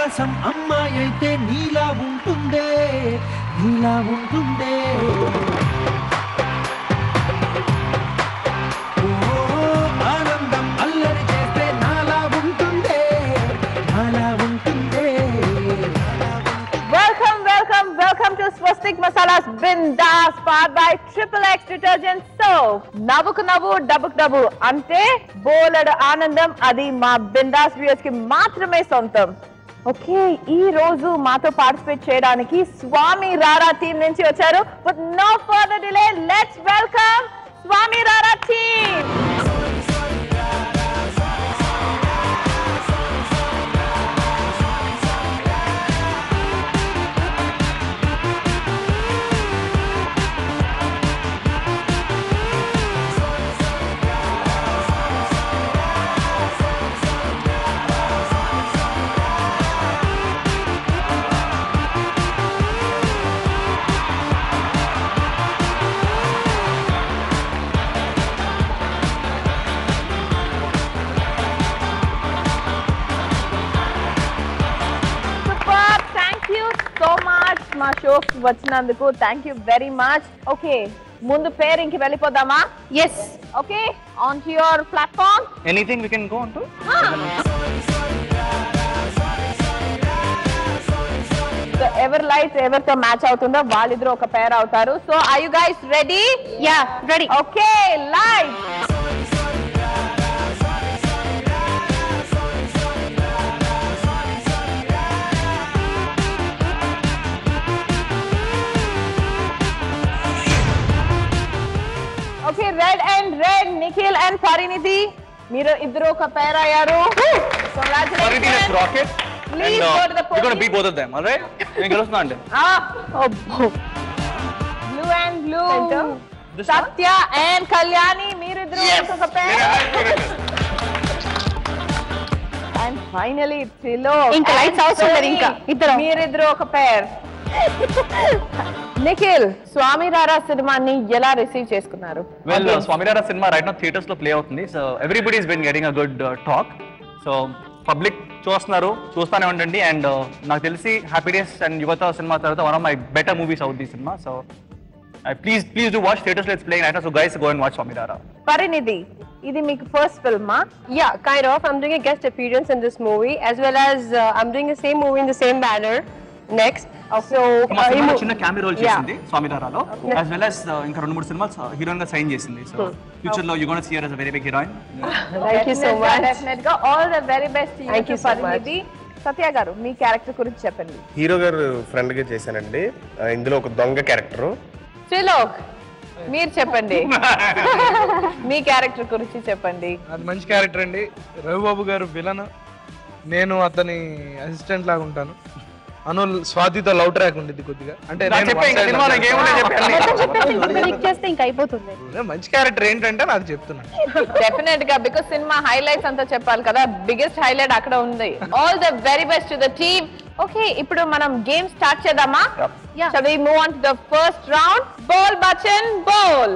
ఆకాశం అమ్మాయి అయితే నీలా ఉంటుందే నీలా ఉంటుందే ఓ, ఆనందం అల్లరి చేస్తే నాలా ఉంటుందే నాలా ఉంటుందే Welcome, welcome, welcome to Swastik Masala's Bindas powered by Triple X Detergent Soap. నవ్వుకు నవ్వు డబ్బుకు డబ్బు అంటే బోలెడు ఆనందం అది మా బిందాస్ వ్యూయర్స్ కి మాత్రమే సొంతం ఓకే ఈ రోజు మాతో పార్టిసిపేట్ చేయడానికి స్వామి రారా టీం నుంచి వచ్చారు but no further delay let's welcome Swami Rara team super thank you so much మా షోకి వచ్చినందుకు thank you very much okay ముందు పేరింగ్కి వెళ్ళిపోదామా yes okay on to your platform Anything we can go on to? So ఎవరి light ఎవరితో match అవుతుందో వాళ్ళిద్దరు ఒక పేర్ అవుతారు so I you guys ready yeah ready okay light okay red and red Nikhil and Parineeti మీరు ఇద్దరు ఒక పేర్ అయ్యారు Already that's rocket. Please and, go to the we're gonna podium. beat both of them, alright? నేను గెలుస్తున్నా అండి blue and blue Satya and Kalyani మీరిద్దరు ఒక పేర్ and finally త్రిలో ఇంకా lights అవసరం లేదు ఇంకా. ఇద్దరం. మీరిద్దరు ఒక పేర్ నిఖిల్ స్వామి రారా సినిమాని ఎలా రిసీవ్ చేసుకున్నారు వెల్ స్వామినారా సినిమా రైట్ నా థియేటర్స్ లో ప్లే అవుతుంది so everybody is been getting a good talk so public చూస్తున్నారు చూస్తానే ఉండండి అండ్ నాకు తెలిసి హ్యాపీ డేస్ అండ్ యువత సినిమా తర్వాత one of my better movies అవుతుంది ఈ సినిమా so please please do watch theatres let's playing right so guys go and watch Swaminara Parinidhi ఇది మీకు ఫస్ట్ ఫిల్మా Yeah, kind of. I'm doing a guest appearance in this movie as well as uh, I'm doing the same movie in the same banner next. So, మా uh, సినిమాలో emo- చిన్న క్యామి role Yeah. చేసింది స్వామినారాలో as well as ఇంకా రెండు మూడు సినిమాలు heroine గా sign చేసింది సో ఫ్యూచర్ లో you gonna see us a very big heroine Thank you so much. Definite గా all the very best Thank you so much. Parinidhi Satya garu మీ క్యారెక్టర్ గురించి చెప్పండి హీరో గారు ఫ్రెండ్ గా చేశానండి ఆ, ఇందులో ఒక దొంగ క్యారెక్టర్ త్రిలోక్ మీరు చెప్పండి మీ క్యారెక్టర్ గురించి చెప్పండి అది మంచి క్యారెక్టర్ అండి రవిబాబు గారు విలన్ నేను అతని అసిస్టెంట్ లాగా ఉంటాను అనుల్ స్వాతితో లవ్ ట్రాక్ ఉండేది కొద్దిగా అంటే నేను చెప్పే ఇంకా one side సినిమాలో నాకు ఇంకేమున్నాయి చెప్పండి predict చేస్తే ఇంకా అయిపోతుంది చెప్తాను. మంచి క్యారెక్టర్ ఏంటంటే నాకు చెప్తున్నాను డెఫినెట్ గా బికాస్ సినిమా హైలైట్స్ అంతా చెప్పాలి కదా బిగ్గెస్ట్ హైలైట్ అక్కడ ఉంది all the very best to the team okay ఇప్పుడు మనం గేమ్ స్టార్ట్ చేద్దామా Shall we move on to the first round? Ball button, ball.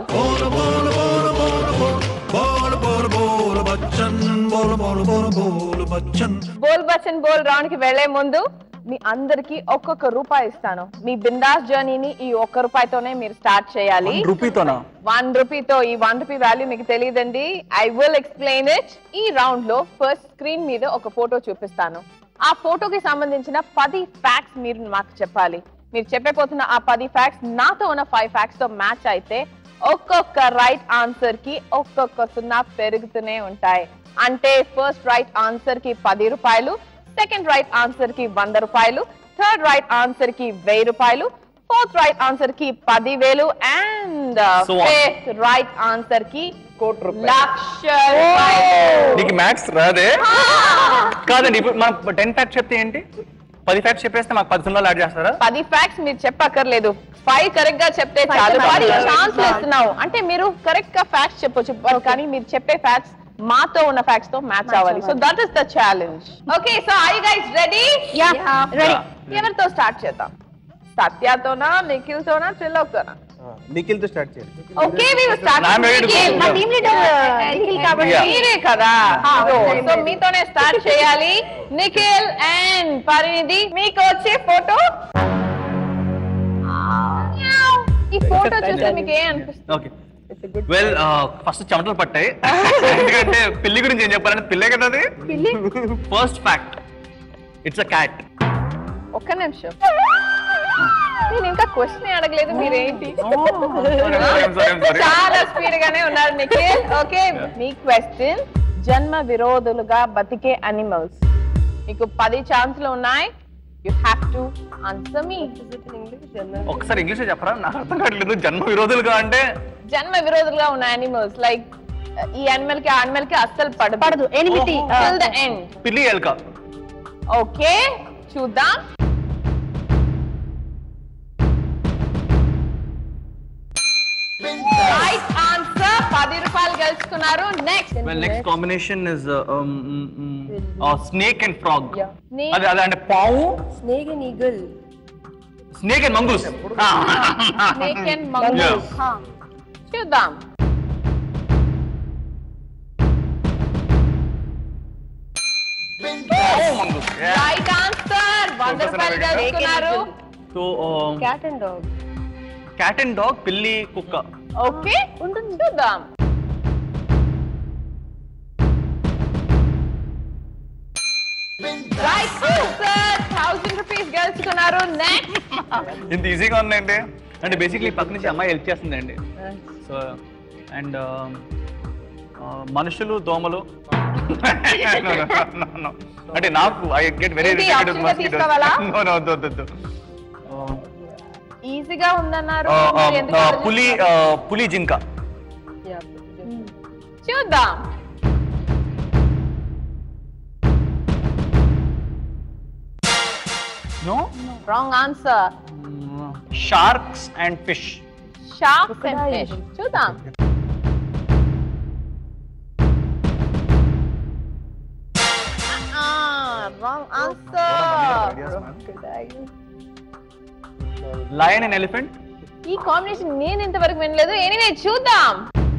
Bol Bachchan Bol round కి వెళ్లే ముందు మీ అందరికి ఒక్కొక్క రూపాయి ఇస్తాను మీ బిందాస్ జర్నీని ఈ ఒక్క రూపాయితోనే మీరు స్టార్ట్ చేయాలి రూపీతోనా వన్ రూపీతో ఈ వన్ రూపీ వాల్యూ మీకు తెలియదండి ఐ విల్ ఎక్స్ప్లెయిన్ ఇట్ ఈ రౌండ్ లో ఫస్ట్ స్క్రీన్ మీద ఒక ఫోటో చూపిస్తాను ఆ ఫోటోకి సంబంధించిన పది ఫ్యాక్ట్స్ మీరు మాకు చెప్పాలి మీరు చెప్పేపోతున్న ఆ పది ఫ్యాక్ట్స్ నాతో ఉన్న ఫైవ్ ఫ్యాక్ట్స్ తో మ్యాచ్ అయితే ఒక్కొక్క రైట్ ఆన్సర్ కి ఒక్కొక్క సున్నా పెరుగుతూనే ఉంటాయి అంటే ఫస్ట్ రైట్ ఆన్సర్ కి పది రూపాయలు సెకండ్ రైట్ ఆన్సర్ కి వంద రూపాయలు థర్డ్ రైట్ ఆన్సర్ కి వెయ్యి రూపాయలు ఫోర్త్ రైట్ ఆన్సర్ కి పదివేలు and So on. Fifth right answer కి లక్ష రూపాయలు నీకు మ్యాథ్స్ రాదే కాదండి ఇప్పుడు మనం టెన్ ఫ్యాక్ట్స్ చెప్తే ఏంటి పది ఫ్యాక్ట్స్ చెప్పేస్తే మాకు పది సున్నాలు యాడ్ చేస్తారా పది ఫ్యాక్ట్స్ మీరు చెప్పక్కర్లేదు ఫైవ్ కరెక్ట్ గా చెప్తే చాలు Five పది correct. ఛాన్స్ ఇస్తున్నావు అంటే మీరు కరెక్ట్ గా ఫ్యాక్ట్స్ చెప్పొచ్చు But కానీ మీరు చెప్పే ఫ్యాక్ట్స్ మాతో ఉన్న ఫ్యాక్ట్స్ తో మ్యాచ్ అవ్వాలి so that is the challenge okay so I guys ready ready. ఎవరితో స్టార్ట్ చేద్దాం సత్యతోనా నిఖిల్ తోనా త్రిలోక్ తోనా నిఖిల్ తో స్టార్ట్ చేయండి okay we will start I'm ready to go. మా టీమ్ లీడర్ నిఖిల్ కాబట్టి Yeah. మీరే కదా ఆ, సో సరే, సో సరే. మీతోనే స్టార్ట్ చేయాలి నిఖిల్ అండ్ పరినిధి మీకు వచ్చే ఫోటో ఈ ఫోటో చూస్తే మీకు ఏం అనిపిస్తుంది ఓకే వెల్ ఫస్ట్ చెమటలు పట్టాయి ఎందుకంటే పిల్లి గురించి ఏం చెప్పాలంటే పిల్లే కదా అది first fact it's a cat ఒక్క నిమిషం నేను ఇంకా క్వశ్చన్ అడగలేదు మీరేంటి చాలా స్పీడ్ గానే ఉన్నారు నిఖిల్ ఓకే మీ క్వశ్చన్ జన్మ విరోధులుగా బతికే అనిమల్స్ మీకు పది ఛాన్స్లు ఉన్నాయి యు హ్యావ్ టు ఆన్సర్ మీ ఒకసారి ఇంగ్లీష్ చెప్పరా నాకు అర్థం కావట్లేదు జన్మ విరోధులుగా అంటే జన్మ విరోధులుగా ఉన్న అనిమల్స్ లైక్ ఈ అనిమల్ కి అనిమల్ కి అస్సలు పడదు పడదు ఎనిమిది టిల్ ద ఎండ్ పిల్లి ఎల్క ఓకే చూద్దాం రైట్ ఆన్సర్ పది రూపాయలు గెలుచుకున్నారు next well next combination is snake and frog Snake. అదే అదే అంటే పావు snake and eagle snake and mongoose snake and mongoose చూద్దాం రైట్ ఆన్సర్ వంద రూపాయలు గెలుచుకున్నారు so cat and dog cat and dog పిల్లి కుక్క ఓకే ఉంటుంది చూద్దాం రైట్ ఆన్సర్ థౌసండ్ రూపీస్ గెలుచుకున్నారు నెక్స్ట్ ఇంత ఈజీగా ఉందండి అంటే బేసిక్లీ పక్క నుంచి అమ్మాయి హెల్ప్ చేస్తుందండి సో అండ్ మనుషులు దోమలు No, no, no, no. అంటే నాకు ఐ గెట్ వెరీ ఏంటి, option గా తీసుకోవాలా? వద్దు వద్దు వద్దు ఈజీగా ఉందన్నారు Uh, మరి uh, ఎందుకు uh, ఆలోచిస్తున్నారు? పులి uh, పులి జింక చూద్దాం no wrong answer sharks and fish sharks and fish చూద్దాం wrong answer lion and elephant ఈ కాంబినేషన్ నేను ఇంతవరకు వినలేదు ఎనీవే చూద్దాం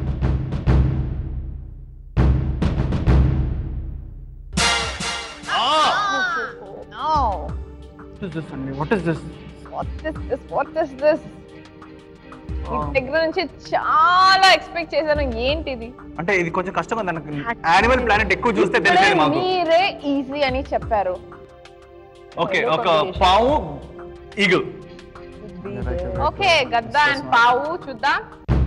No. What is this What is this? What is this? మీ దగ్గర నుంచి చాలా ఎక్స్పెక్ట్ చేశాను ఏంటిది అంటే ఇది కొంచెం కష్టంగా ఉంది నాకు యానిమల్ ప్లానెట్ ఎక్కువ చూస్తే తెలిసేది మాకు మీరే ఈజీ అని చెప్పారు ఓకే ఒక పావు ఈగల్ ఓకే గద్ద అండ్ పావు చూద్దాం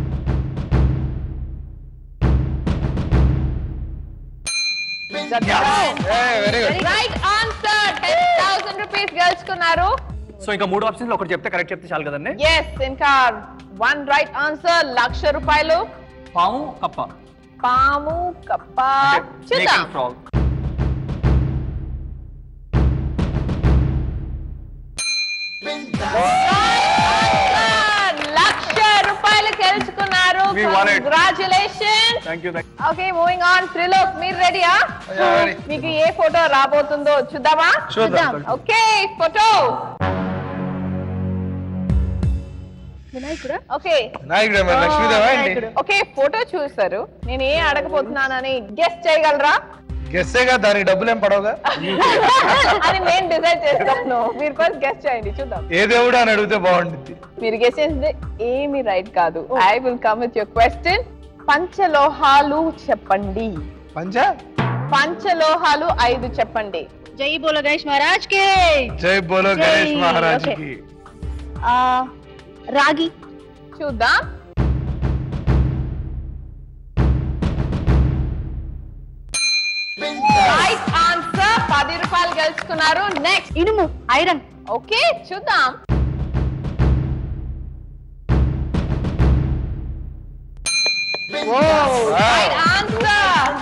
right answer ten thousand rupees గెలుచుకున్నారు సో ఇంకా మూడు ఆప్షన్స్ ఒకటి చెప్తే కరెక్ట్ చెప్తే చాలు కదండి ఎస్ ఇంకా వన్ రైట్ ఆన్సర్ లక్ష రూపాయలు పాము కప్ప పాము కప్ప చూద్దాం ఫ్రాగ్ లక్ష రూపాయలు గెలుచుకున్నారు We won it. Congratulation thank you okay moving on Trilok మీరు రెడీయా Yeah, ready. మీకు ఏ ఫోటో రాబోతుందో చూద్దామా చూద్దాం. ఓకే ఫోటో వినాయకుడా ఓకే నాయకుడు ఏమైనా లక్ష్మీదేవా ఏంటి ఓకే ఫోటో చూసారు నేను ఏ అడగబోతున్నానని గెస్ట్ చేయగలరా గెస్సేగా దానికి డబ్బులు ఏం పడవుగా అని నేను డిసైడ్ చేస్తాను మీరు ఫస్ట్ గెస్ట్ చేయండి చూద్దాం ఏ దేవుడు అని అడిగితే బాగుంటుంది మీరు గెస్ట్ చేసింది ఏమి రైట్ కాదు I will come with your question పంచలోహాలు చెప్పండి పంచ పంచలోహాలు ఐదు చెప్పండి జై బోలో గణేష్ మహారాజ్ కే జై బోలో జై. గణేష్ మహారాజ్ Okay. కి రాగి చూద్దాం రైట్ ఆన్సర్ పది రూపాయలు గెలుచుకున్నారు నెక్స్ట్ ఇనుము ఐరన్ ఓకే చూద్దాం రైట్ ఆన్సర్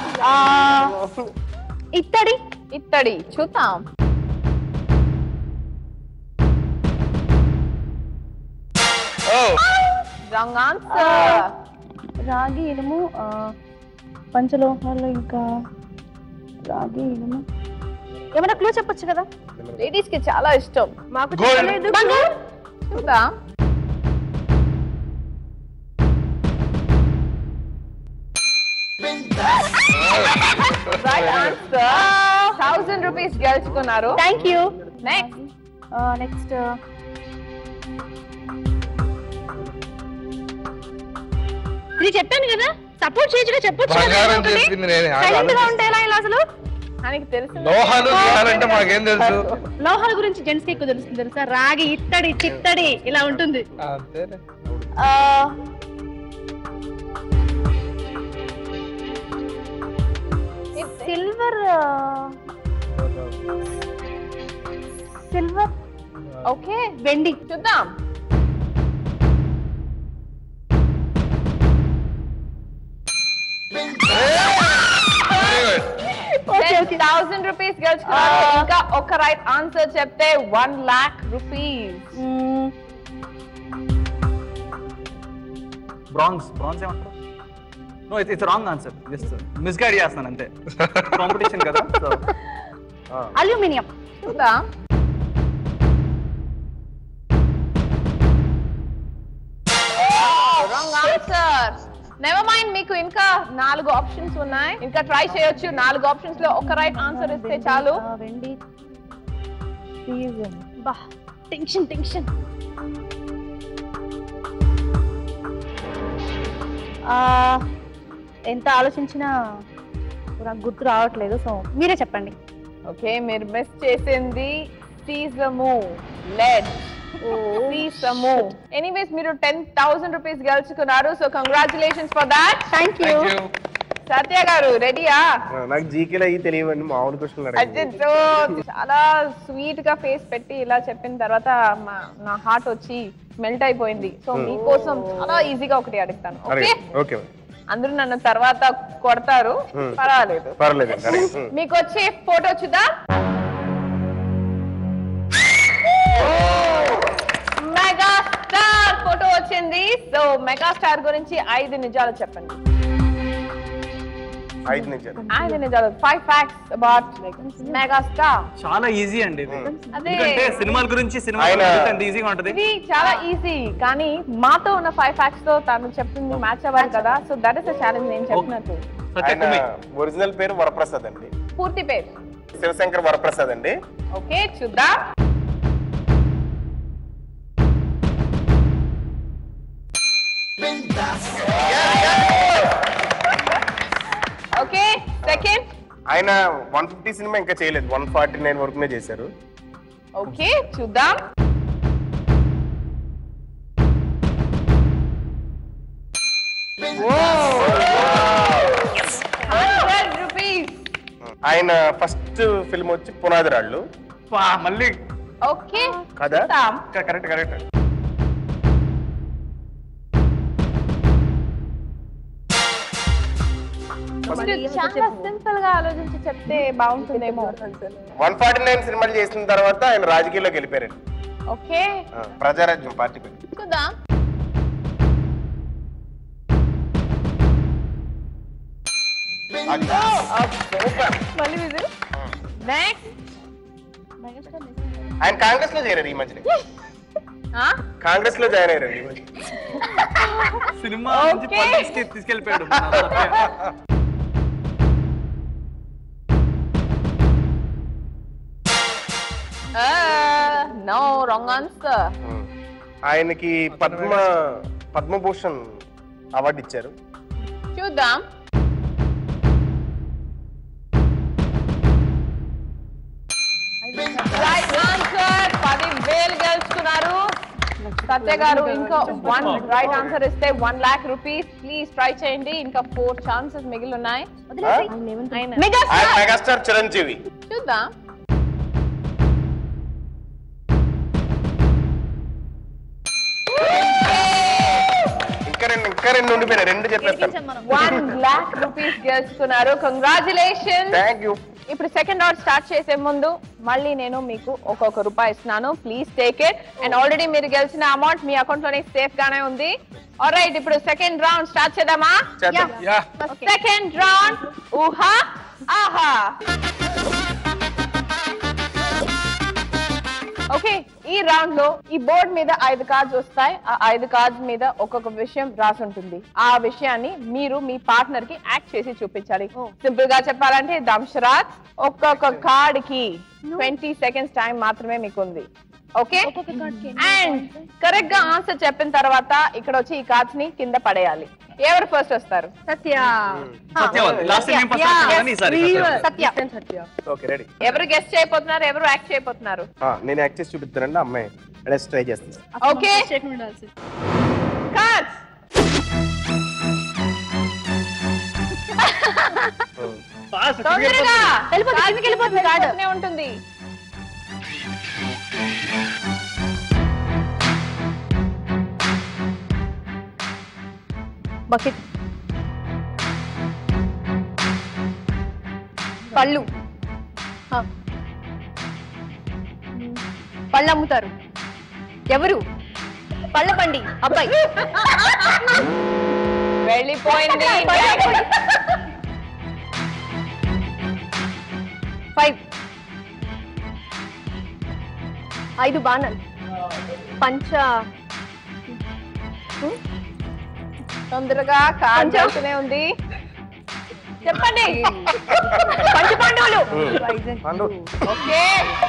ఇత్తడి ఇత్తడి చూద్దాం ఓ రాంగ్ ఆన్సర్ రాగి ఇనుము ఆ, పంచలోహాలు ఇంకా రాగి ఇనుము ఏమైనా క్లూ చెప్పొచ్చు కదా లేడీస్ కి చాలా ఇష్టం మాకు Gold. చెప్పలేదు బంగారం చూద్దాం రైట్ ఆన్సర్ థౌసండ్ రూపీస్ గెలుచుకున్నారు థ్యాంక్ యూ నెక్స్ట్ నెక్స్ట్ ఇది చెప్పాను కదా సపోర్ట్ చేయొచ్చుగా చెప్పొచ్చు కదా బంగారం ఏదో ఒకటి. చెప్పింది నేనే. ఆగు, Silent గా ఆలోచిస్తా. ఉంటే ఎలా ఇలా అసలు ఆయనకి తెలుసు లోహాలు చేయాలంటే మాకేం తెలుసు లోహాల గురించి జెంట్స్ కి ఎక్కువ తెలుస్తుంది తెలుసా రాగి ఇత్తడి చిత్తడి ఇలా ఉంటుంది అంతేలే సిల్వర్ సిల్వర్ ఓకే వెండి చూద్దాం థౌసండ్ రూపీస్ గెలుచుకున్నారు ఇంకా ఒక రైట్ ఆన్సర్ చెప్తే one lakh rupees bronze bronze ఏమంటారు no it's it's wrong answer just misguide చేస్తాను అంతే కాంపిటీషన్ కదా సో అల్యూమినియం చూద్దాం రాంగ్ ఆన్సర్ నెవర్ మైండ్ మీకు ఇంకా నాలుగు ఆప్షన్స్ ఉన్నాయి ఇంకా ట్రై చేయొచ్చు నాలుగు ఆప్షన్స్ లో ఒక రైట్ ఆన్సర్ ఇస్తే చాలు వెండి బా టెన్షన్ టెన్షన్ ఎంత ఆలోచించినా నాకు గుర్తు రావట్లేదు సో మీరే చెప్పండి ఓకే మీరు మిస్ చేసింది సీజము లెడ్ సీసము ఎనీవేస్ మీరు టెన్ థౌసండ్ రూపీస్ గెలుచుకున్నారు so congratulations for that thank you Satya garu రెడీయా నాకు జీకేలో అయ్యి తెలియవండి మామూలు క్వశ్చన్లు అడగండి అచ్చో చాలా స్వీట్ గా ఫేస్ పెట్టి ఇలా చెప్పిన తర్వాత మా- నా హార్ట్ వచ్చి మెల్ట్ అయిపోయింది సో మీకోసం చాలా ఈజీగా ఒకటి అడుగుతాను ఓకే అడగండి ఓకే అందరూ నన్ను తర్వాత కొడతారు పర్వాలేదు పర్లేదండి అడగండి ఉమ్. మీకు వచ్చే ఫోటో చూద్దా మెగాస్టార్ ఫోటో వచ్చింది సో మెగాస్టార్ గురించి ఐదు నిజాలు చెప్పండి ఐదు నిమిషాలు ఐదు నిజాలు ఫైవ్ ఫ్యాక్ట్స్ అబౌట్ మెగాస్టార్ చాలా ఈజీ అండి ఇది అదే ఎందుకంటే సినిమాల గురించి సినిమా ఆయన- ఎంత ఈజీగా ఉంటది ఇది చాలా ఈజీ కానీ మాతో ఉన్న ఫైవ్ ఫ్యాక్ట్స్ తో తను చెప్తుంది మ్యాచ్ అవ్వాలి కదా సో దట్ ఇస్ ఛాలెంజ్ నేను చెప్పినట్టు సత్య ఆయన కుమి ఒరిజినల్ పేరు వరప్రసాద్ అండి పూర్తి పేరు శివశంకర్ వరప్రసాద్ అండి ఓకే చూద్దాం ఓకే సెకండ్ ఆయన వన్ ఫిఫ్టీ సినిమా ఇంకా చేయలేదు వన్ ఫార్టీ నైన్ వరకునే చేశారు ఓకే చూద్దాం హండ్రెడ్ రూపీస్ ఆయన ఫస్ట్ ఫిల్మ్ వచ్చి పునాది రాళ్ళు వా, మళ్ళీ ఓకే కదా? చూద్దాం కరెక్ట్ కరెక్ట్ మీరు చాలా సింపుల్ గా ఆలోచించి చెప్తే బాగుంటుందేమో వన్ ఫార్టీ నైన్ సినిమాలు చేసిన తర్వాత ఆయన రాజకీయాల్లోకి వెళ్ళిపోయారండి ఓకే ఆ, ప్రజారాజ్యం పార్టీ పెట్టి చూద్దాం మళ్ళీ విజిల్ నెక్స్ట్ ఆయన కాంగ్రెస్ లో చేరారు ఈ మధ్యన కాంగ్రెస్ లో జాయిన్ అయ్యారు ఈ మధ్య సినిమా నుంచి Okay. politics కి తీసుకెళ్ళిపోయాడు మన Satya. No wrong answer um. ఆయనకి పద్మ పద్మభూషణ్ అవార్డు ఇచ్చారు చూద్దాం రైట్ ఆన్సర్ పది వేలు గెలుచుకున్నారు సత్య గారు ఇంకా వన్ రైట్ ఆన్సర్ ఇస్తే one lakh rupees please try చేయండి ఇంకా ఫోర్ ఛాన్సెస్ మిగిలి ఉన్నాయి ఆయన- ఆయన మెగాస్టార్ చిరంజీవి చూద్దాం ఇంకా రెండు ఇంకా రెండు ఉండిపోయినాయి రెండు చెప్పేస్తాను వన్ లాక్ రూపీస్ గెలుచుకున్నారు కంగ్రాచులేషన్ థ్యాంక్ యూ ఇప్పుడు సెకండ్ రౌండ్ స్టార్ట్ చేసే ముందు మళ్ళీ నేను మీకు ఒక్కొక్క రూపాయి ఇస్తున్నాను please take it and already మీరు గెలిచిన అమౌంట్ మీ అకౌంట్ లోనే సేఫ్ గానే ఉంది రైట్ ఇప్పుడు సెకండ్ రౌండ్ స్టార్ట్ చేద్దామా చేద్దాం యా సెకండ్ రౌండ్ ఊహా ఆహా ఓకే ఈ రౌండ్ లో ఈ బోర్డ్ మీద ఐదు కార్డ్స్ వస్తాయి ఆ ఐదు కార్డ్స్ మీద ఒక్కొక్క విషయం రాసి ఉంటుంది ఆ విషయాన్ని మీరు మీ పార్ట్నర్ కి యాక్ట్ చేసి చూపించాలి సింపుల్ గా చెప్పాలంటే దంశరాజ్ ఒక్కొక్క కార్డ్ కి ట్వంటీ సెకండ్స్ టైం మాత్రమే మీకు ఉంది ఓకే అండ్ కరెక్ట్ గా ఆన్సర్ చెప్పిన తర్వాత ఇక్కడ వచ్చి ఈ కార్డ్స్ ని కింద పడేయాలి ఎవరు ఫస్ట్ వస్తారు Satya Satyavathi last time first కానీ ఈసారి సత్య సత్య ఓకే రెడీ ఎవరు గెస్ట్ చేయబోతున్నారు ఎవరు యాక్ట్ చేయబోతున్నారు నేను యాక్ట్ చేసి చూపిస్తానండి అమ్మాయి రెస్ట్ ట్రై చేస్తాను ఓకే ఉండాల్సి కార్డ్స్ తొందరగా వెళ్ళిపోతుంది, కిందకి వెళ్ళిపోతుంది కార్డు. వెళ్ళిపోతూనే ఉంటుంది బకెట్ పళ్ళు ఆ. పళ్ళు అమ్ముతారు ఎవరు పళ్ళ బండి అబ్బాయి వెళ్ళిపోయింది ఫైవ్ ఐదు బాణాలు పంచ తొందరగా కార్డ్ వెళ్తూనే ఉంది చెప్పండి పంచ పాండవులు పండు ఓకే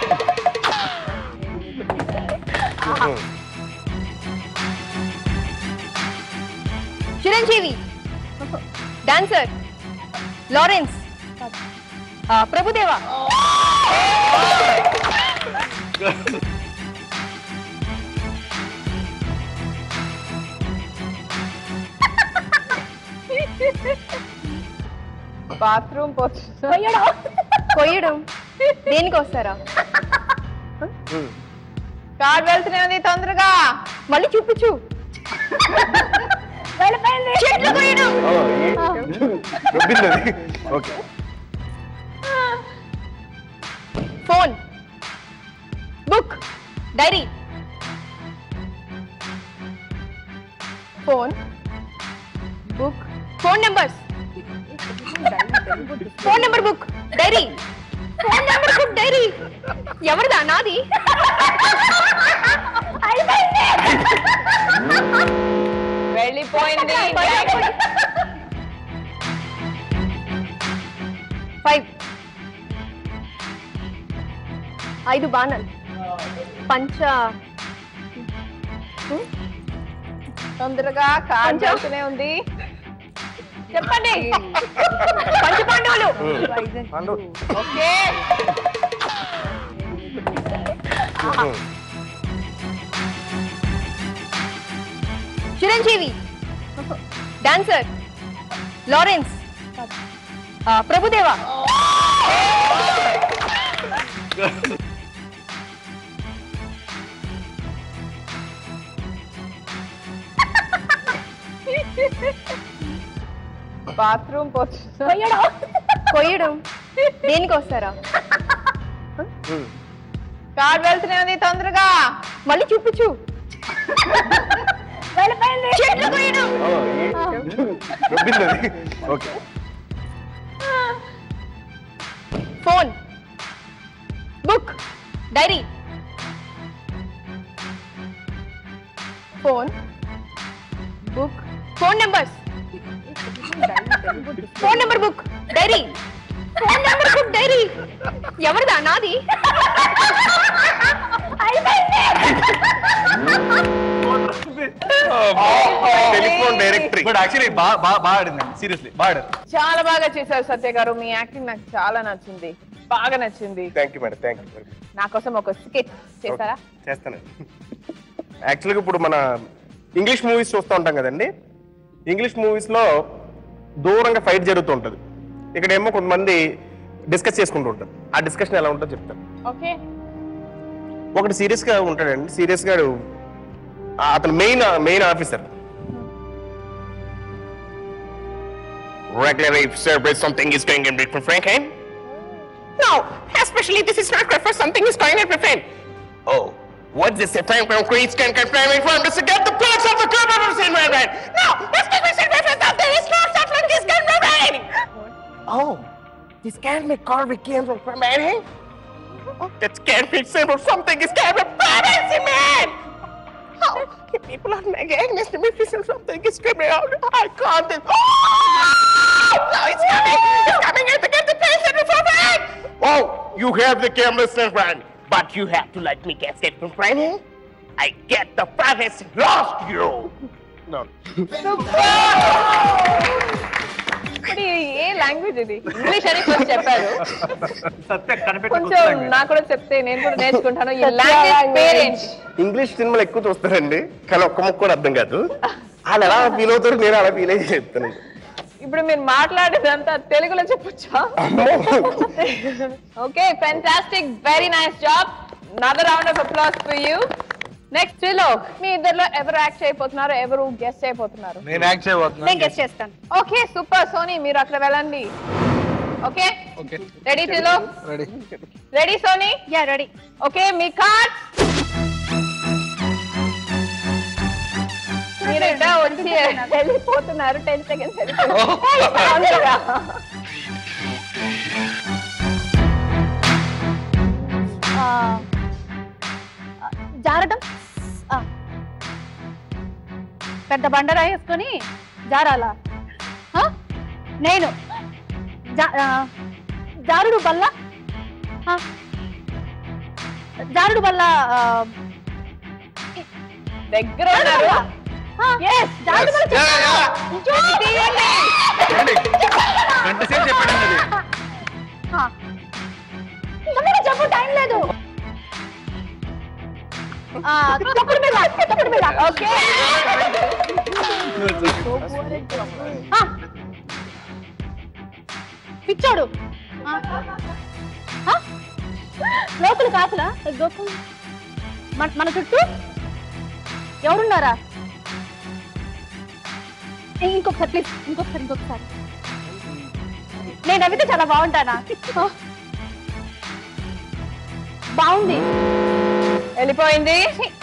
చిరంజీవి డాన్సర్ లారెన్స్ ఆ, ప్రభుదేవా బాత్రూమ్ కొయ్యడం దేనికి వస్తారా కార్డ్ వెళ్తూనే ఉంది తొందరగా మళ్ళీ చూపించు చెట్లు కొయ్యడం రుబ్బింది అది okay phone book diary phone book phone numbers phone number book diary phone number book diary ఎవరిదా నాది వెళ్ళిపోయింది ఫైవ్ ఐదు బాణాలు పంచ తొందరగా కార్డ్ వెళ్తూనే ఉంది చెప్పండి పంచ పాండవులు పండు ఓకే చిరంజీవి డాన్సర్ లారెన్స్ ఆ, ప్రభుదేవా బాత్రూమ్ కొయ్యడం దేనికి వస్తారా కార్డ్ వెళ్తూనే ఉంది తొందరగా మళ్ళీ చూపించు చెట్లు కొయ్యడం రుబ్బింది అది okay phone book diary phone book phone numbers phone number book diary phone number book diary ఎవరిదా నాది టెలిఫోన్ డైరెక్టరీ బట్ యాక్చువల్లీ బాగా బాగా బాగా ఆడిందండి సీరియస్లీ బాగా ఆడారు చాలా బాగా చేశారు సత్య గారు మీ యాక్టింగ్ నాకు చాలా నచ్చింది బాగా నచ్చింది thank you madam thank you నా కోసం ఒక స్కెచ్ చేశారా చేస్తానండి యాక్చువల్గా ఇప్పుడు మన ఇంగ్లీష్ మూవీస్ చూస్తూ ఉంటాం కదండి ఇంగ్లీష్ మూవీస్లో దూరంగా ఫైట్ జరుగుతూ ఉంటుంది ఇక్కడ ఏమో కొంతమంది డిస్కస్ చేసుకుంటూ ఉంటారు ఆ డిస్కషన్ ఎలా ఉంటుందో చెప్తాను ఓకే ఒకటి సీరియస్ గా ఉంటాడండి సీరియస్ గా ఆ అతను main main officer Regularly celebrate something is going in Britain, Franklin? No, especially this is not good for something is going in Britain. Oh, what's this? A time from Greece can confirm it from to get the parts of the government of environment. No, especially celebrate something is not something is going to rain. Oh, this can't be called became from Franklin? That scared me simple. Something is scared me. Privacy, man! How can people are making against me feel something is screaming out? I can't. do- Oh! No, it's coming! It's coming here to get the patient before that! Oh, you have the camera stand right. But you have to let me get escape from training. I get the privacy lost you. No. ఇప్పుడు ఇది ఏ language ఇది English అని కొంచెం చెప్పారు సత్య కనిపెట్టి కొంచెం నాకు కూడా చెప్తే నేను కూడా నేర్చుకుంటాను ఈ లాంగ్వేజ్ పేరేంటి ఇంగ్లీష్ సినిమాలు ఎక్కువ చూస్తారండి కానీ ఒక్క ముక్క కూడా అర్థం కాదు వాళ్ళు ఎలా ఫీల్ అవుతారు నేను అలా ఫీల్ అయ్యి చెప్తాను ఇప్పుడు మీరు మాట్లాడేదంతా తెలుగులో చెప్పొచ్చా okay fantastic very nice job another round of applause for you next Trilok మీ ఇద్దరులో ఎవరు యాక్ట్ చేయబోతున్నారు ఎవరు గెస్ట్ చేయబోతున్నారు నేను యాక్ట్ చేయబోతున్నా నేను గెస్ట్ చేస్తాను ఓకే సూపర్ సోనీ మీరు అక్కడ వెళ్ళండి okay okay ready Trilok ready ready Soni ya ready okay మీ కార్డ్ మీరు ఇట్లా వచ్చి వెళ్ళిపోతున్నారు టెన్ సెకండ్స్ జారటం ఆ. పెద్ద బండరా వేసుకొని జారాలా ఆ? నేను జా- ఆ, జారుడు బల్ల ఆ. జారుడు బల్ల ఆ, దగ్గర ఉన్నారు ఆ, జారుడు బల్ల యా, యా. తీయండి. గంట సేపు చెప్పాడు అది ఆ. తొందరగా చెప్పు టైం లేదు ఆ, తప్పుడు మీద తప్పుడు మీద ఓకే ఆ. పిచ్చాడు ఆ. ఆ? లోపల కాపలా గోపు మన మన చుట్టూ ఎవరున్నారా ఇ- ఇంకొకసారి ప్లీజ్ ఇంకొకసారి ఇంకొకసారి నేను నవ్వితే చాలా బాగుంటానా ఆ. బాగుంది వెళ్ళిపోయింది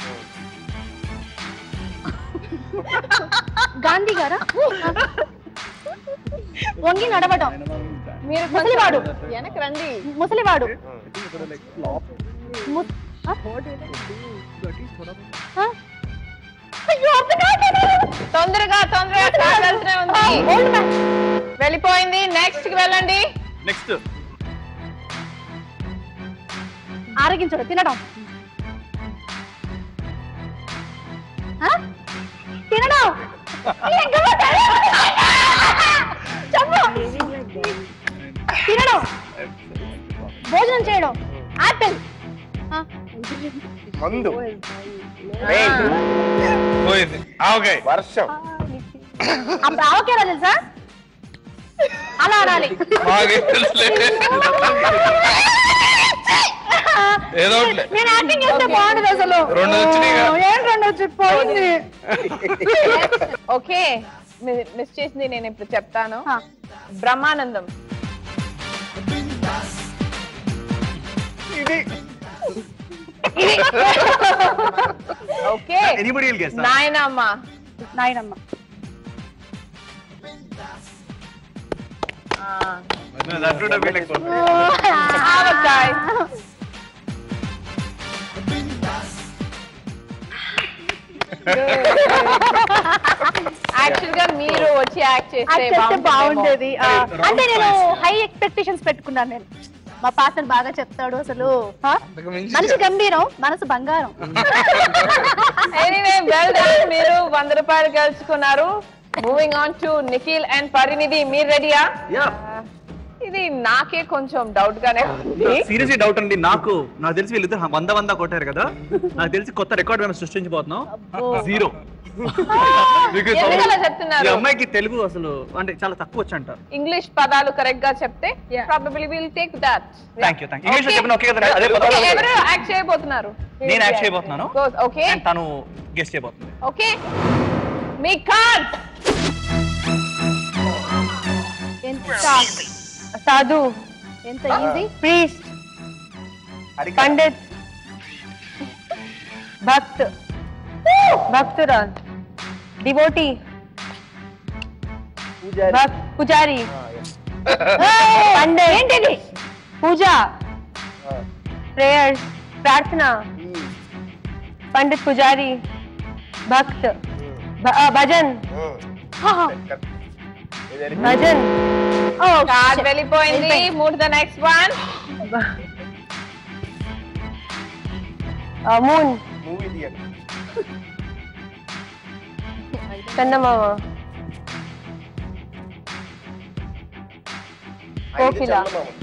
గాంధీ గారా వంగి నడవడం మీరు ముసలివాడు. కొంచెం వెనక రండి ముసలివాడు ము- ఆ? ఆ? అయ్యో, అర్థం కావట్లేదు. తొందరగా తొందరగా కావాల్సిన ఆ, ఉంది ఓల్డ్ మ్యాన్. వెళ్ళిపోయింది నెక్స్ట్ కి వెళ్ళండి నెక్స్ట్ ఆరగించడం తినడం ఆ? తినడం ఇంకా చెప్పు. తినడం భోజనం చేయడం ఆపిల్ ఆ, మందు పోయింది ఆవకాయ వర్షం అప్పుడు ఆవకేలా తెలుసా అలా అనాలి మాకేం తెలుసులే ఏదో ఒకటిలే. నేను యాక్టింగ్ చేస్తే బాగుండదు అసలు రెండు వచ్చినాయిగా. ఏం రెండు వచ్చి పోయింది ఓకే మిస్ చేసింది నేను ఇప్పుడు చెప్తాను ఆ. Brahmanandam okay anybody will guess నాయనమ్మ నాయనమ్మ ఆ, that would be like avakaya actual గా మీరు వచ్చి యాక్ట్ చేస్తే అది చేస్తే బాగుంటుందేమో. బాగుండేది ఆ, అంటే నేను హై ఎక్స్పెక్టేషన్స్ పెట్టుకున్నాను నేను మా పాత్ర బాగా చెప్తాడు అసలు ఆ? అంతకు మించి మనిషి గంభీరం మనసు బంగారం ఎనీవే వెల్ డన్ మీరు వంద రూపాయలు గెలుచుకున్నారు moving on to Nikhil and Parinidhi మీరు రెడీయా యా ఇది నాకే కొంచెం డౌట్ గానే ఉంది సీరియస్లీ డౌట్ అండి నాకు నాకు తెలిసి వీళ్ళిద్దరు వంద వంద కొట్టారు కదా నాకు తెలిసి కొత్త రికార్డ్ మేము సృష్టించబోతున్నాం జీరో ఎందుకలా చెప్తున్నారు? ఈ అమ్మాయికి తెలుగు అసలు అంటే చాలా తక్కువ వచ్చి అంటారు ఇంగ్లీష్ పదాలు కరెక్ట్ గా చెప్తే probably will take that thank you thank you English చెప్పిన ఓకే కదా అదే పదాలు ఎవరు యాక్ట్ చేయబోతున్నారు నేను యాక్ట్ చేయబోతున్నాను ఓకే and తను గెస్ట్ చేయబోతుంది ఓకే మీ కార్డ్ ఎంత సాధు ఎంత ఈజీ ప్రీస్ట్ పండిత్ భక్త్ భక్తురాల్ డివోటీ పుజారి పండే ఏంటిది పూజ प्रेयर्स प्रार्थना पंडित पुजारी भक्त भ- अ, भजन भजन Oh, కార్డ్ shit. వెళ్ళిపోయింది మూడు the next one moon movie theatre चंदमामा कोकिला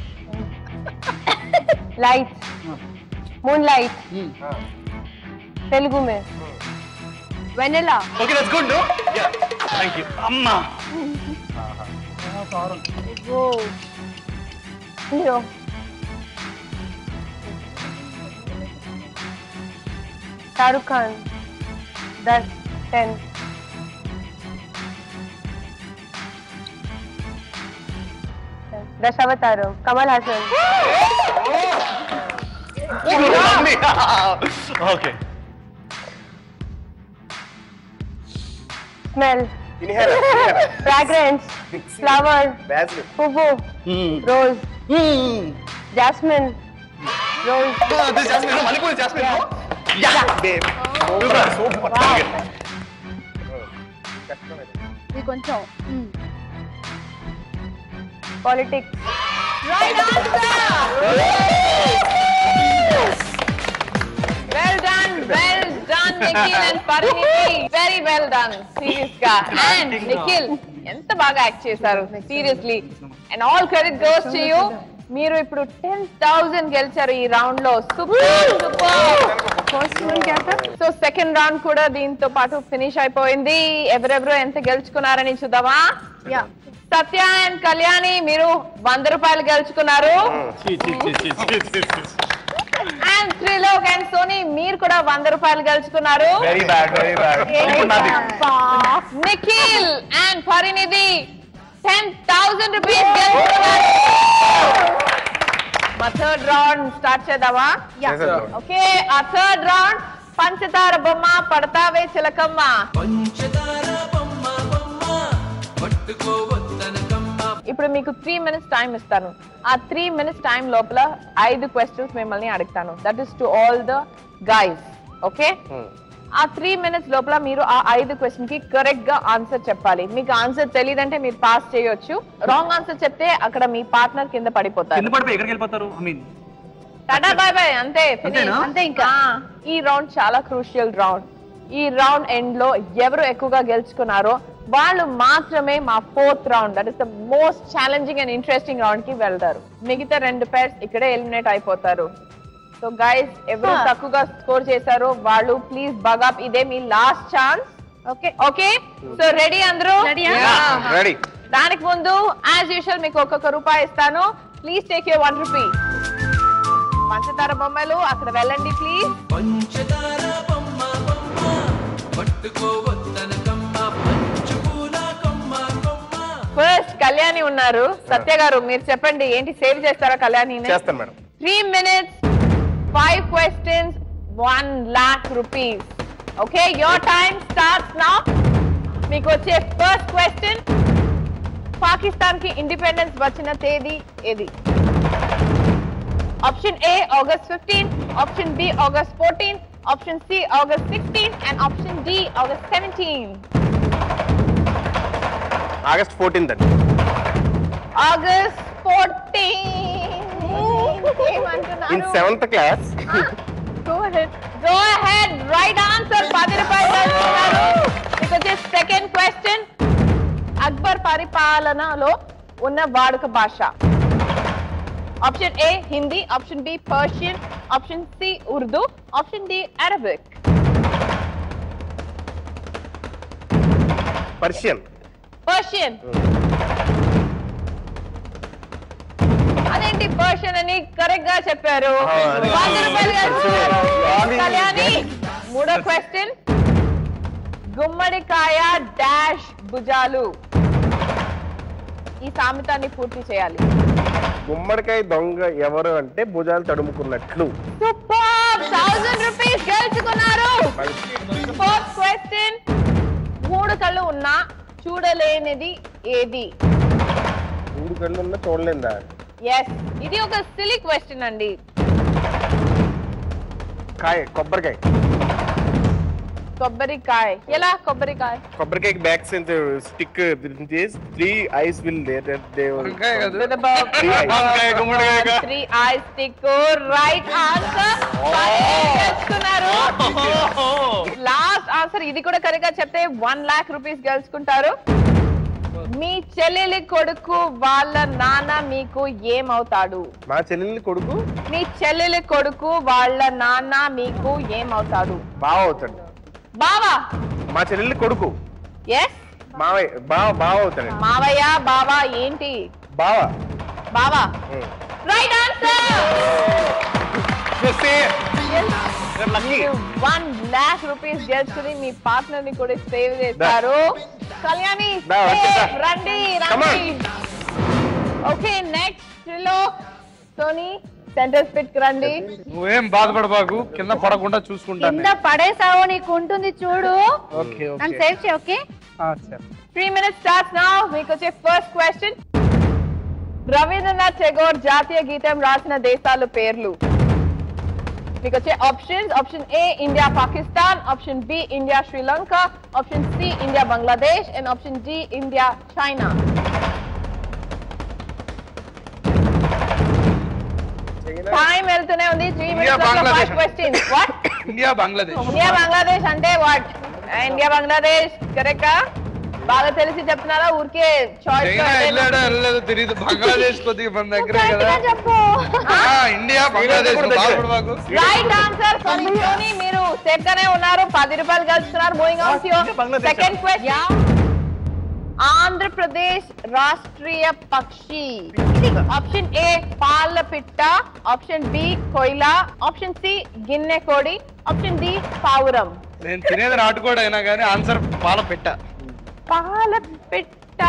लाइट मून लाइट तेलुगु में वेनेला okay that's good no ya thank you అమ్మా हीरो शाहरुख खान दस ten Dasavatharam Kamal Haasan okay smell inhaler fragrance flower basil पुव्वो rose jasmine rose Manipur jasmine babe super super ఇది కొంచెం మ్. Politics right well done well done Nikhil and Parinithi very well done serious గా and Nikhil ఎంత బాగా act చేశారు seriously and all credit goes to you మీరు ఇప్పుడు టెన్ థౌసండ్ గెలిచారు ఈ రౌండ్ లో సూపర్ సూపర్ फर्स्ट वन क्या था సో సెకండ్ రౌండ్ కూడా దీంతో పాటు ఫినిష్ అయిపోయింది ఎవరెవరు ఎంత గెలుచుకున్నారని చూద్దామా యా సత్య అండ్ కళ్యాణి మీరు వంద రూపాయలు గెలుచుకున్నారు అండ్ త్రిలోక్ అండ్ సోనీ మీరు కూడా వంద రూపాయలు గెలుచుకున్నారు వెరీ బ్యాడ్ వెరీ బ్యాడ్ ఇప్పుడు నాది Nikhil and Parinidhi ten thousand rupees గెలుచుకున్నారు మా థర్డ్ రౌండ్ స్టార్ట్ చేద్దామా ఓకే ఆ థర్డ్ రౌండ్ పంచదార బొమ్మ పడతావే చిలకమ్మ ఇప్పుడు మీకు త్రీ మినిట్స్ టైం ఇస్తాను ఆ త్రీ మినిట్స్ టైం లోపల ఐదు క్వశ్చన్స్ మిమ్మల్ని అడుగుతాను that is to all the guys okay ఆ త్రీ మినిట్స్ లోపల మీరు ఆ ఐదు క్వశ్చన్ కి కరెక్ట్ గా ఆన్సర్ చెప్పాలి మీకు ఆన్సర్ తెలియదంటే మీరు పాస్ చేయొచ్చు రాంగ్ ఆన్సర్ చెప్తే అక్కడ మీ పార్ట్నర్ కింద పడిపోతారు కింద పడిపోయి ఎక్కడికి వెళ్ళిపోతారు ఐ మీన్ టాటా బాయ్ బాయ్ అంతే finish. అంతేనా? అంతే ఇంకా ఈ రౌండ్ చాలా క్రూషియల్ రౌండ్ ఈ రౌండ్ ఎండ్ లో ఎవరు ఎక్కువగా గెలుచుకున్నారో వాళ్ళు మాత్రమే మా fourth round that is the most challenging and interesting round కి వెళ్తారు మిగతా రెండు పేర్స్ ఇక్కడే ఎలిమినేట్ అయిపోతారు సో గైస్ ఎవరు Huh. తక్కువగా స్కోర్ చేశారో వాళ్ళు ప్లీజ్ బగాప్ ఇదే మీ last chance okay okay so ready అందరూ Ready ఆ? Yeah. రెడీ దానికి ముందు యాజ్ యూజువల్ మీకు ఒక్కొక్క రూపాయి ఇస్తాను please take you one rupee పంచదార బొమ్మలు అక్కడ వెళ్ళండి ప్లీజ్ ఫస్ట్ కళ్యాణి ఉన్నారు సత్య గారు మీరు చెప్పండి ఏంటి సేవ్ చేస్తారా కళ్యాణి చేస్తాను madam three minutes five questions one lakh rupees okay your time starts నా మీకు వచ్చే ఫస్ట్ క్వశ్చన్ పాకిస్తాన్ కి ఇండిపెండెన్స్ వచ్చిన తేదీ ఏది option A August fifteen option B August fourteen option C August sixteen and option D August seventeen August fourteenth అండి August fourteen in ఏమంటున్నారు seventh class Go ahead. Go ahead. Right answer. పది రూపాయలు గెలుచుకున్నారు. మీకు వచ్చే సెకండ్ క్వశ్చన్ అక్బర్ పరిపాలనలో ఉన్న వాడుక భాష option A Hindi option B Persian option C Urdu option D Arabic Persian Persian అదేంటి పర్షియన్ అని కరెక్ట్ గా చెప్పారు ఆ, అది వంద రూపాయలు గెలుచుకున్నారు. అది- కళ్యాణి మూడో క్వశ్చన్ గుమ్మడికాయ డాష్ భుజాలు ఈ సామెతాన్ని పూర్తి చేయాలి గుమ్మడికాయ దొంగ ఎవరు అంటే భుజాలు తడుముకున్నట్లు సూపర్ థౌసండ్ రూపీస్ గెలుచుకున్నారు ఫోర్త్ క్వశ్చన్ మూడు కళ్ళు ఉన్నా చూడలేనిది ఏది మూడు కళ్ళు ఉన్న చూడలేదా ఎస్ ఇది ఒక సిలీ క్వశ్చన్ అండి కాయ కొబ్బరికాయ కొబ్బరికాయ ఎలా కొబ్బరికాయ కొబ్బరికాయ back cent stick three eyes will వంకాయ కదా వంకాయ, గుమ్మడికాయ. Three eye stick right answer గెలుచుకున్నారు లాస్ట్ ఆన్సర్ ఇది కూడా కరెక్ట్ గా చెప్తే వన్ లాక్ రూపీస్ గెలుచుకుంటారు మీ చెల్లెలి కొడుకు వాళ్ళ నాన్న మీకు ఏమవుతాడు మా చెల్లెల్ని కొడుకు మీ చెల్లెలి కొడుకు వాళ్ళ నాన్న మీకు ఏమవుతాడు బావ అవుతాడు బావా మా చెల్లెల్ని కొడుకు ఎస్ మావయ్య బావ బావ అవుతాడు మావయ్య బావా ఏంటి బావ బావా right answer one lakh rupees గెలుచుకుని మీ పార్ట్నర్ ని కూడా సేవ్ చేస్తారు కళ్యాణి దా, వచ్చేసా. save. రండి Come రండి ఓకే నెక్స్ట్ లో సోనీ సెంటర్ స్పిట్ రండి నువ్వేం బాధపడబాకు కింద పడకుండా చూసుకుంటాను కింద పడేసావో నీకు ఉంటుంది చూడు ఓకే నన్ను ఓకే సేవ్ చేయి okay three minutes start now మీకు వచ్చే ఫస్ట్ క్వశ్చన్ రవీంద్రనాథ్ టెగోర్ జాతీయ గీతం రాసిన దేశాలు పేర్లు మీకు వచ్చే options option A India Pakistan option B India Sri Lanka option C India Bangladesh and option D India China time వెళ్తూనే ఉంది three India, minutes five Bangladesh. Questions what India Bangladesh India Bangladesh అంటే వాట్ ఇండియా బంగ్లాదేశ్ కరెక్టా బాగా తెలిసి చెప్తున్నారా ఊరికే చాయిస్ చైనా వెళ్ళాడో వెళ్ళలేదో తెలియదు బంగ్లాదేశ్ కొద్దిగా మన దగ్గరే కదా చెప్పు ఆ, ఇండియా బంగ్లాదేశ్ కూడా దగ్గరే. బాధపడబాకు రైట్ ఆన్సర్ సోనీ మీరు సేఫ్ గానే ఉన్నారు పది రూపాయలు కలుస్తున్నారు moving on to second question Andhra Pradesh రాష్ట్రీయ పక్షి ఆప్షన్ ఏ పాలపిట్ట ఆప్షన్ బి కొయిలా ఆప్షన్ సి గిన్నె కోడి ఆప్షన్ డి పావురం నేను తినేది నాటుకోడు అయినా కానీ ఆన్సర్ పాల పెట్ట పాలపిట్ట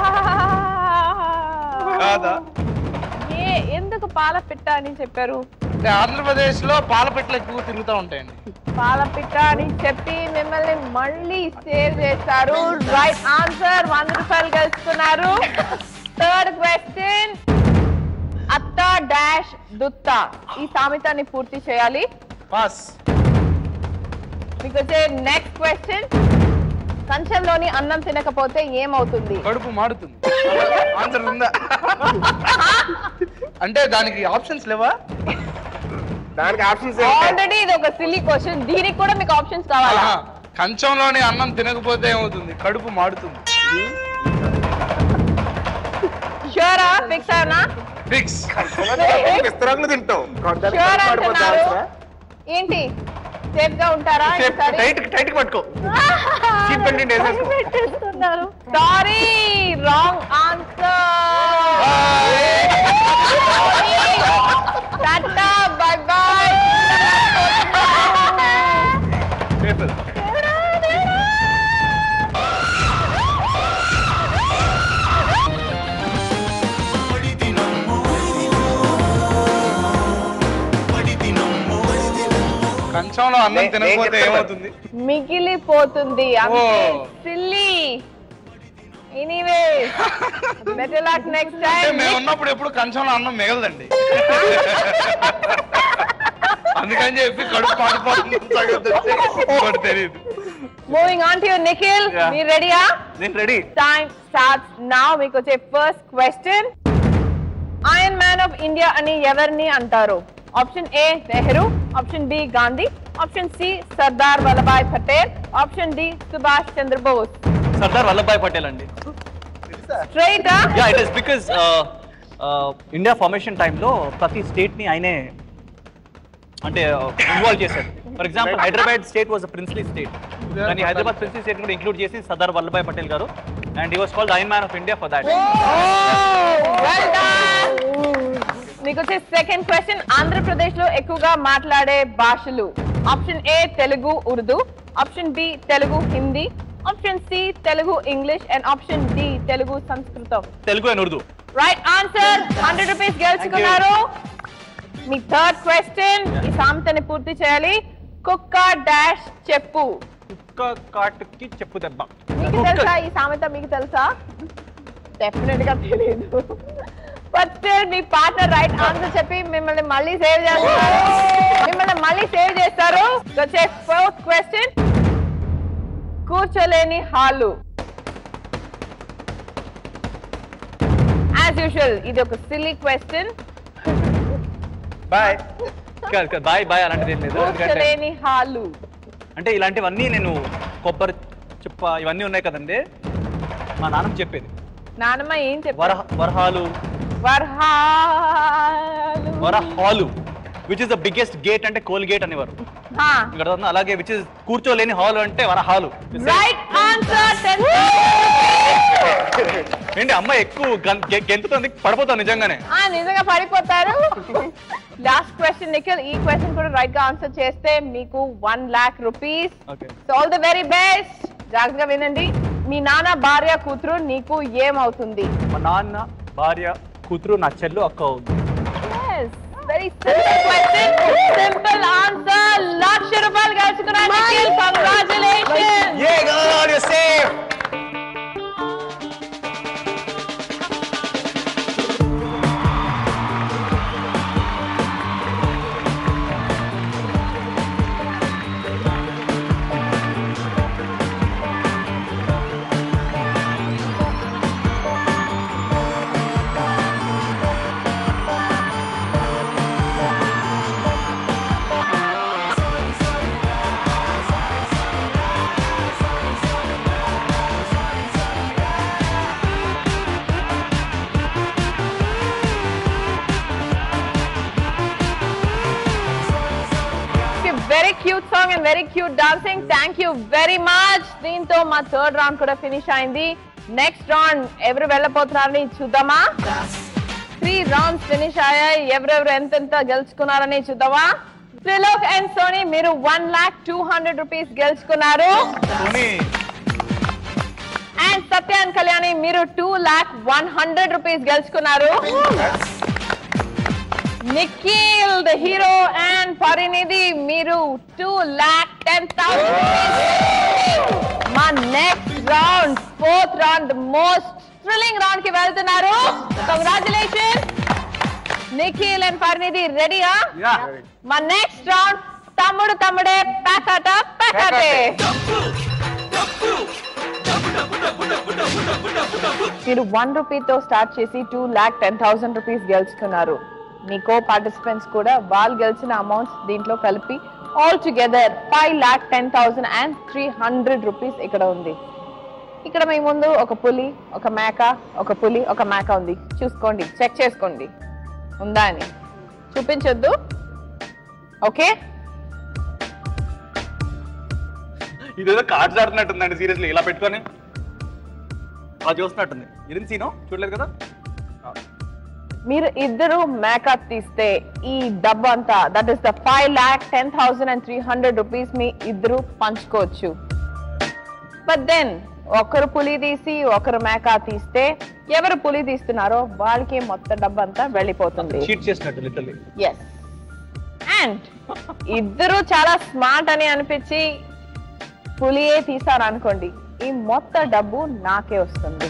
కాదా ఏ ఎందుకు పాలపిట్ట అని చెప్పారు అంటే ఆంధ్రప్రదేశ్ లో పాల పెట్టలు ఎక్కువ తిరుగుతూ ఉంటాయండి పాలపిట్ట అని చెప్పి మిమ్మల్ని మళ్ళీ సేవ్ చేస్తారు రైట్ ఆన్సర్ వంద రూపాయలు గెలుచుకున్నారు థర్డ్ క్వశ్చన్ అత్త డాష్ దుత్త ఈ సామెతని పూర్తి చేయాలి పాస్ మీకు వచ్చే నెక్స్ట్ క్వశ్చన్ కంచంలోని అన్నం తినకపోతే ఏమవుతుంది కడుపు మాడుతుంది ఆన్సర్ ఉందా అంటే దానికి ఆప్షన్స్ లేవా దానికి ఆప్షన్స్ ఆల్రెడీ ఇది ఒక సిల్లీ క్వశ్చన్ దీనికి కూడా మీకు ఆప్షన్స్ కావాలా ఆహా. కంచంలోని అన్నం తినకపోతే ఏమవుతుంది కడుపు మాడుతుంది షూరా ఫిక్స్ అవునా ఫిక్స్ విస్తరంగా తింటాం దానికి షూర్ పడిపోతే అంటున్నారు answer ఆ? ఏంటి సేఫ్ గా ఉంటారా ఈసారి టైట్ టైట్ పట్టుకో చీప్ అండి వేసేసుకో పెట్టేస్తున్నారు సారీ రాంగ్ ఆన్సర్ టాటా బై బై కంచంలో అన్నం నే- తినకపోతే నేను చెప్తాను. ఏమవుతుంది మిగిలిపోతుంది అంతే ఓ. Silly anyways better luck next అంటే టైం మేము ఉన్నప్పుడు ఎప్పుడు కంచంలో అన్నం మిగలదండి అందుకని చెప్పి కడుపు పాడిపోతుంది సంగతి వచ్చి ఇంకోటి తెలియదు moving on to Nikhil Yeah. మీరు రెడీయా నేను రెడీ టైం స్టార్ట్స్ నౌ మీకు వచ్చే first question iron man of India అని ఎవరిని అంటారు option A Nehru option B Gandhi option C Sardar Vallabhbhai Patel option D Subhash Chandra Bose Sardar Vallabhbhai Patel అండి straight ya it is because India formation టైంలో ప్రతి స్టేట్ ని ఆయనే అంటే ఇన్వాల్వ్ చేశారు for example Hyderabad state was princely state కానీ హైదరాబాద్ ప్రిన్స్లీ స్టేట్ కూడా ఇంక్లూడ్ చేసి Sardar Vallabhbhai Patel garu and he was called ఐన్ man of India for that well done మీకు వచ్చే సెకండ్ క్వశ్చన్ ఆంధ్రప్రదేశ్ లో ఎక్కువగా మాట్లాడే భాషలు option A Telugu Urdu option B Telugu Hindi option C Telugu English and option D Telugu Samskrutam Telugu and Urdu right answer hundred rupees గెలుచుకున్నారు మీ థర్డ్ క్వశ్చన్ ఈ సామెతని పూర్తి చేయాలి కుక్క డాష్ చెప్పు కుక్క కాటుకి చెప్పు దెబ్బ మీకు తెలుసా ఈ సామెత మీకు తెలుసా డెఫినెట్ గా తెలియదు బట్ స్టిల్ మీ పార్ట్నర్ రైట్ ఆన్సర్ చెప్పి మిమ్మల్ని మళ్ళీ సేవ్ చేస్తారు మిమ్మల్ని మళ్ళీ సేవ్ చేస్తారు వచ్చే ఫస్ట్ క్వశ్చన్ కూర్చోలేని హాలు యాజ్ యూజువల్ ఇది ఒక silly question boy boy boy అలాంటిది ఏం లేదు ఎందుకంటే కూర్చోలేని హాలు అంటే ఇలాంటివన్నీ నేను కొబ్బరి చిప్ప ఇవన్నీ ఉన్నాయి కదండి మా నాన్నమ్మ చెప్పేది నానమ్మ ఏం చెప్పారు వరహ వరహాలు వర్హాలు వరహాలు which is the biggest gate అంటే కోల్ గేట్ అనేవారు ఇక్కడ ఉంది. అలాగే విచ్ ఇస్ కూర్చోలేని హాల్ అంటే వరహాలు రైట్ ఆన్సర్ ఏంటి అమ్మ ఎక్కువ గం- గె- గెంతుతుంది పడిపోతాను నిజంగానే ఆ నిజంగా పడిపోతారు లాస్ట్ క్వశ్చన్ నిఖిల్ ఈ క్వశ్చన్ కూడా రైట్ గా ఆన్సర్ చేస్తే మీకు one lakh rupees okay all the very best జాగ్రత్తగా వినండి మీ నాన్న భార్య కూతురు నీకు ఏమవుతుంది మా నాన్న భార్య కూతురు నా చెల్లు అక్క ఉంది very simple question simple answer లక్ష రూపాయలు గెలుచుకున్నారు Nikhil congratulation Yeah, God, you're safe. Very cute song and very cute dancing thank you very much దీంతో మా థర్డ్ రౌండ్ కూడా ఫినిష్ అయింది నెక్స్ట్ రౌండ్ ఎవరు వెళ్ళబోతున్నారని చూద్దామా త్రీ రౌండ్స్ ఫినిష్ అయ్యాయి ఎవరెవరు ఎంతెంత గెలుచుకున్నారని చూద్దామా త్రిలోక్ అండ్ సోనీ మీరు one lakh two hundred rupees గెలుచుకున్నారు సోనీ అండ్ సత్య అండ్ కళ్యాణి మీరు two lakh one hundred rupees గెలుచుకున్నారు Nikhil the hero and Parinidhi మీరు టూ లాక్ టెన్ థౌసండ్ మా next round fourth round most thrilling round కి వెళ్తున్నారు కంగ్రాచులేషన్ నిఖిల్ అండ్ పరినిధి రెడీయా Yeah. మా నెక్స్ట్ రౌండ్ తమ్ముడు తమ్ముడే ప్యాకాట ప్యాకాటే మీరు వన్ రూపీతో స్టార్ట్ చేసి two lakh ten thousand rupees గెలుచుకున్నారు మీ కో పార్టిసిపెంట్స్ కూడా వాళ్ళు గెలిచిన అమౌంట్స్ దీంట్లో కలిపి all together five lakh ten thousand and three hundred rupees ఇక్కడ ఉంది ఇక్కడ మీ ముందు ఒక పులి ఒక మేక ఒక పులి ఒక మేక ఉంది చూసుకోండి చెక్ చేసుకోండి ఉందా అని చూపించొద్దు ఓకే ఇదేదో కార్డ్స్ ఆడుతున్నట్టుందండి సీరియస్లీ ఇలా పెట్టుకొని అలా చూస్తున్నట్టుంది ఇది సీను చూడలేదు కదా మీరు ఇద్దరు మేకప్ తీస్తే ఈ డబ్బు అంతా that is the five lakh ten thousand and three hundred rupees మీ ఇద్దరు పంచుకోవచ్చు బట్ దెన్ ఒకరు పులి తీసి ఒకరు మేకా తీస్తే ఎవరు పులి తీస్తున్నారో వాళ్ళకి మొత్తం డబ్బు అంతా వెళ్ళిపోతుంది చీట్ చేసినట్టు లిటర్లీ ఎస్ అండ్ ఇద్దరు చాలా స్మార్ట్ అని అనిపించి పులియే తీసారు అనుకోండి ఈ మొత్తం డబ్బు నాకే వస్తుంది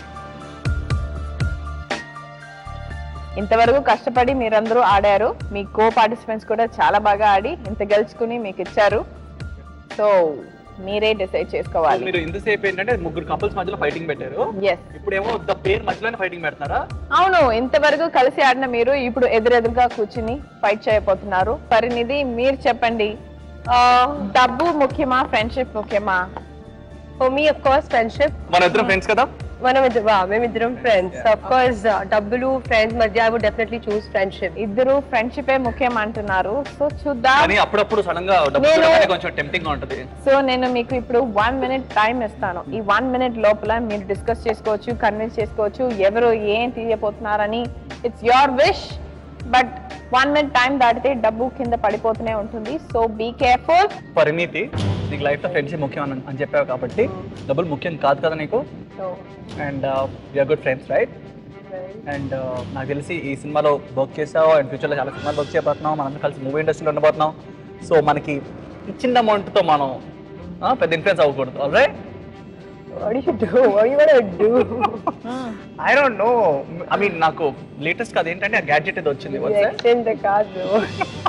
ఇంతవరకు కష్టపడి మీరందరూ ఆడారు మీ కో పార్టిసిపెంట్స్ కూడా చాలా బాగా ఆడి ఇంత గెలుచుకుని మీకు ఇచ్చారు సో మీరే డిసైడ్ చేసుకోవాలి మీరు ఇంతసేపు ఏంటంటే ముగ్గురు కపుల్స్ మధ్యలో ఫైటింగ్ పెట్టారు ఎస్ ఇప్పుడేమో ద పేరు మధ్యలోనే ఫైటింగ్ పెడతారా అవును ఇంతవరకు కలిసి ఆడిన మీరు ఇప్పుడు ఎదురెదురుగా కూర్చుని ఫైట్ చేయబోతున్నారు పరినిధి మీరు చెప్పండి ఆ, డబ్బు ముఖ్యమా ఫ్రెండ్షిప్ ముఖ్యమా For me, of course, friendship. మన ఇద్దరం ఫ్రెండ్స్ కదా మనం ఇద్దరు మేమిద్దరం ఫ్రెండ్స్ ఆఫ్ కోర్స్ డబ్బులు ఫ్రెండ్స్ మధ్య I would definitely choose friendship ఇద్దరు ఫ్రెండ్షిపే ముఖ్యం అంటున్నారు సో చూద్దాం కానీ అప్పుడప్పుడు సడన్ గా డబ్బు నేను- చూడగానే కొంచెం టెంప్టింగ్ గా ఉంటది సో నేను మీకు ఇప్పుడు వన్ మినిట్ టైం ఇస్తాను ఈ వన్ మినిట్ లోపల మీరు డిస్కస్ చేసుకోవచ్చు కన్విన్స్ చేసుకోవచ్చు ఎవరు ఏం తీయబోతున్నారని it's your wish but one minute time దాటితే డబ్బు కింద పడిపోతూనే ఉంటుంది సో బీ కేర్ఫుల్ పరిణీతి నీకు లైఫ్ లో ఫ్రెండ్షిప్ ముఖ్యం అని అని చెప్పావు కాబట్టి డబ్బులు ముఖ్యం కాదు కదా నీకు and you're good friends right and నాకు తెలిసి ఈ సినిమాలో వర్క్ చేసావు అండ్ ఫ్యూచర్లో చాలా సినిమాలు వర్క్ చేయబోతున్నాం మనం కలిసి మూవీ ఇండస్ట్రీలో ఉండబోతున్నాం సో మనకి ఈ చిన్న అమౌంట్తో మనం ఆ, పెద్ద ఇన్ఫ్లుయెన్స్ అవ్వకూడదు right What do you do? What do you want to do? I don't know I mean నాకు లేటెస్ట్ కాదు ఏంటంటే ఆ గ్యాడ్జెట్ ఏదో వచ్చింది You extend the card though.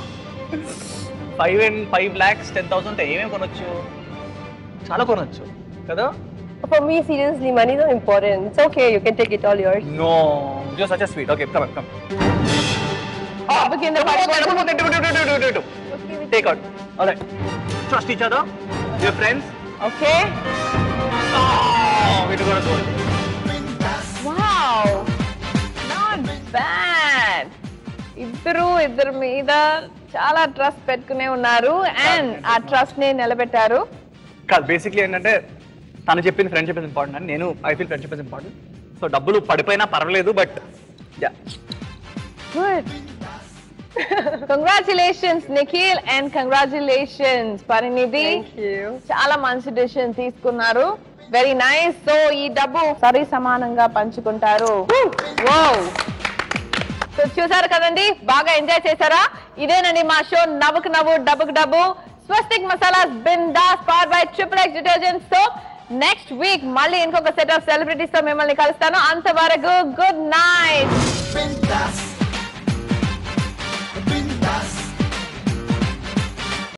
Five and five lakhs ten thousand ఏమేమి కొనొచ్చు చాలా కొనొచ్చు కదా For me, seriously, money is not important. It's okay. You can take it all yours. No జో such sweet okay come come డబ్బు కింద పడిపోవడం. Take out alright trust each other your friends okay వీటి కూడా చూడండి వావ్ నాట్ బ్యాడ్ ఇద్దరు ఇద్దరు మీద చాలా ట్రస్ట్ పెట్టుకునే ఉన్నారు అండ్ ఆ ట్రస్ట్ ని నిలబెట్టారు కాదు బేసిక్లీ ఏంటంటే తను చెప్పింది ఫ్రెండ్ చెప్పింది ఇంపార్టెంట్ అని నేను I feel friendship is important so డబ్బులు పడిపోయినా పర్వాలేదు but yeah good congratulations Nikhil and congratulations Parinidhi Thank you. చాలా మంచి డిసిషన్ తీసుకున్నారు వెరీ నైస్ సో ఈ డబ్బు సరి సమానంగా పంచుకుంటారు Wow. సో చూసారు కదండి బాగా ఎంజాయ్ చేశారా ఇదేనండి మా షో నవ్వుకు నవ్వు డబ్బుకు డబ్బు Swastik masalas Bindaas power by triple X detergent so next week మళ్ళీ ఇంకొక సెట్ ఆఫ్ సెలబ్రిటీస్ తో మిమ్మల్ని కలుస్తాను అంతవరకు గుడ్ నైట్ Ventas